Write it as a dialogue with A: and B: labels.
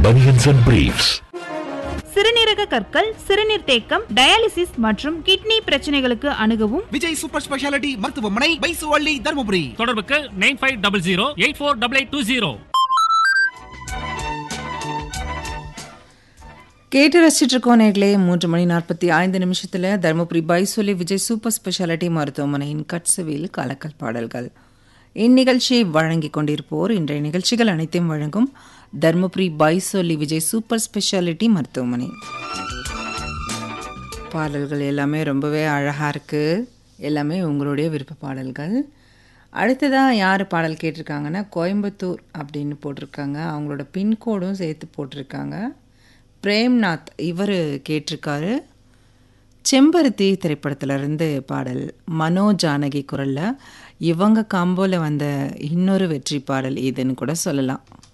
A: Bunions and Briefs.
B: சிறுநீரக கற்கள் சிறுநீர் தேக்கம் டயாலிசிஸ் மற்றும் கிட்னி பிரச்சனைகளுக்கு அணுகவும்
C: விஜய் சூப்பர் ஸ்பெஷாலிட்டி மருத்துவமனை பைசுவள்ளி தருமபுரி
D: தொடர்புக்கு nine five double zero eight four double eight two zero
E: கேட்டு ரசிச்சுட்டு இருக்கோம் நேர்களே மூன்று மணி நாற்பத்தி ஐந்து நிமிஷத்தில் தருமபுரி பைசொலி விஜய் சூப்பர் ஸ்பெஷாலிட்டி மருத்துவமனையின் கட்சவில் கலக்கல் பாடல்கள் இந்நிகழ்ச்சியை வழங்கிக் கொண்டிருப்போர் இன்றைய நிகழ்ச்சிகள் அனைத்தையும் வழங்கும் தருமபுரி பைசொலி விஜய் சூப்பர் ஸ்பெஷாலிட்டி மருத்துவமனை பாடல்கள் எல்லாமே ரொம்பவே அழகாக இருக்குது எல்லாமே உங்களுடைய விருப்ப பாடல்கள் அடுத்ததாக யார் பாடல் கேட்டிருக்காங்கன்னா கோயம்புத்தூர் அப்படின்னு போட்டிருக்காங்க அவங்களோட பின்கோடும் சேர்த்து போட்டிருக்காங்க பிரேம்நாத் இவர் கேட்டிருக்காரு செம்பருத்தி திரைப்படத்திலிருந்து பாடல் மனோ ஜானகி குரலில் இவங்க காம்போல வந்த இன்னொரு வெற்றி பாடல் இதுன்னு கூட சொல்லலாம்